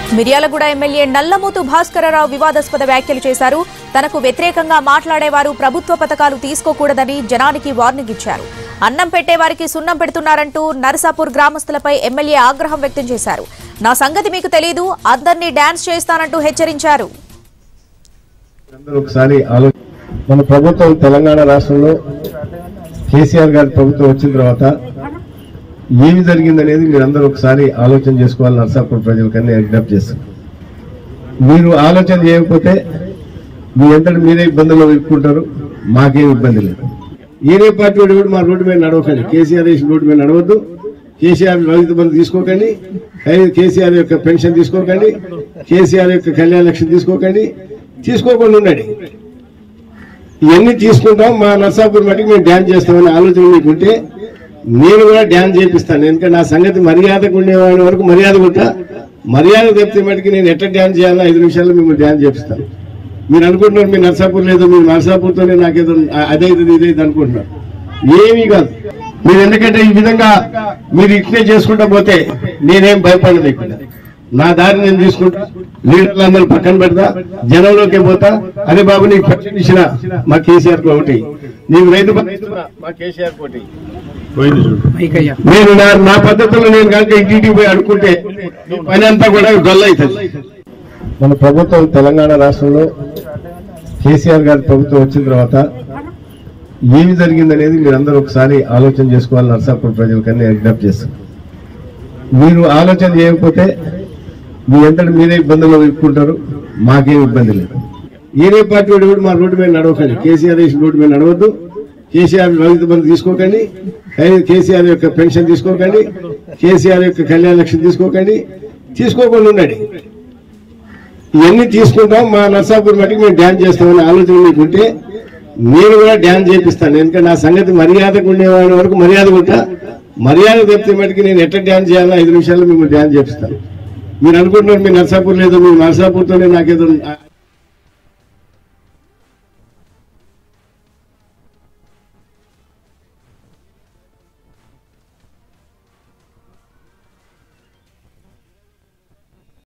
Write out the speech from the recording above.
Miryalaguda MLA నల్లమూతు Bhaskara Rao వివాదాస్పద వ్యాఖ్యలు చేశారు తనకు వ్యతిరేకంగా మాట్లాడేవారు ప్రభుత్వ పథకాలు తీసుకోకూడదని జనానికి వార్నింగ్ ఇచ్చారు అన్నం పెట్టేవారికి సున్నం పెడుతున్నారంటూ నరసాపూర్ గ్రామస్తులపై ఎమ్మెల్యే ఆగ్రహం వ్యక్తం చేశారు నా సంగతి మీకు తెలీదు అందరినీ డాన్స్ చేస్తానంటూ హెచ్చరించారు అందరూ ఒకసారి ఆలో మన ప్రభుత్వం తెలంగాణ రాష్ట్రంలో కేసీఆర్ గారి ప్రభుత్వం వచ్చిన తర్వాత ఏమి జరిగిందనేది మీరు అందరూ ఒకసారి ఆలోచన చేసుకోవాలి నర్సాపూర్ ప్రజలకని నేను విజ్ఞప్తి చేస్తాను మీరు ఆలోచన చేయకపోతే మీ అంతటి మీరే ఇబ్బందులు ఎదుర్కొంటారు మాకేం ఇబ్బంది లేదు ఏరే పార్టీ వాడు కూడా మా రోడ్డు మీద నడవకండి కేసీఆర్ వేసిన రోడ్డు మీద నడవద్దు కేసీఆర్ రైతు బంధు తీసుకోకండి కై- కేసీఆర్ యొక్క పెన్షన్ తీసుకోకండి కేసీఆర్ యొక్క కళ్యాణ లక్ష్యం తీసుకోకండి తీసుకోకుండా ఉండండి ఇవన్నీ తీసుకుంటాం మా నర్సాపూర్ మటుకు మేము డ్యాన్స్ చేస్తామని ఆలోచన మీకుంటే నేను కూడా డ్యాన్స్ చేపిస్తాను ఎందుకంటే నా సంగతి మర్యాదకు ఉండేవాడి వరకు మర్యాద కొట్టా మర్యాద తప్పితే మటుకు నేను ఎట్లా డ్యాన్స్ చేయాలో ఐదు నిమిషాల్లో మిమ్మల్ని డ్యాన్స్ చేపిస్తాను మీరు అనుకుంటున్నారు మీ నర్సాపూర్ లేదు మీరు నర్సాపూర్తోనే నాకేదో అదైతే ఇదైతే అనుకుంటున్నారు ఏమీ కాదు మీరు ఎందుకంటే ఈ విధంగా మీరు ఇట్లే చేసుకుంటా పోతే నేనేం భయపడదు ఇక్కడ నా దారి నేను తీసుకుంటా లీడర్లు అందరూ పక్కన పెడతా జనంలోకి పోతా అరే బాబు నీకు పెన్షన్ ఇచ్చిన మా కేసీఆర్ ఒకటి నీకు రైతు బంధు ఇస్తున్నా, మా కేసీఆర్ ఒకటి నేను నా- నా పద్ధతిలో నేను కనుక ఇంటింటికి పోయి అడుక్కుంటే నీ పని అంతా కూడా గొల్ల అవుతుంది మన ప్రభుత్వం తెలంగాణ రాష్ట్రంలో కేసీఆర్ గారి ప్రభుత్వం వచ్చిన తర్వాత ఏమి జరిగిందనేది మీరు అందరూ ఒకసారి ఆలోచన చేసుకోవాలి నర్సాపూర్ ప్రజలకని నేను విజ్ఞప్తి చేస్తాను మీరు ఆలోచన చేయకపోతే మీ అంతటి మీరే ఇబ్బందులు ఎదుర్కొంటారు మాకేం ఇబ్బంది లేదు ఏరే పార్టీ వాడు కూడా మా రోడ్డు మీద నడవకండి కేసీఆర్ వేసిన రోడ్డు మీద నడవద్దు కేసీఆర్ రైతు బంధు తీసుకోకండి కై- కేసీఆర్ యొక్క పెన్షన్ తీసుకోకండి కేసీఆర్ యొక్క కళ్యాణ లక్ష్యం తీసుకోకండి తీసుకోకుండా ఉండండి ఇవన్నీ తీసుకుంటాం మా నర్సాపూర్ మటుకు మేము డ్యాన్స్ చేస్తామని ఆలోచన మీకుంటే నేను కూడా డ్యాన్స్ చేపిస్తాను ఎందుకంటే నా సంగతి మర్యాదకు ఉండేవాడి వరకు మర్యాద కొట్టా మర్యాద తప్పితే మటుకు నేను ఎట్లా డ్యాన్స్ చేయాలో ఐదు నిమిషాల్లో మిమ్మల్ని డ్యాన్స్ చేపిస్తాను మీరు అనుకుంటున్నారు మీ నర్సాపూర్ లేదు మీ నర్సాపూర్తోనే నాకేదో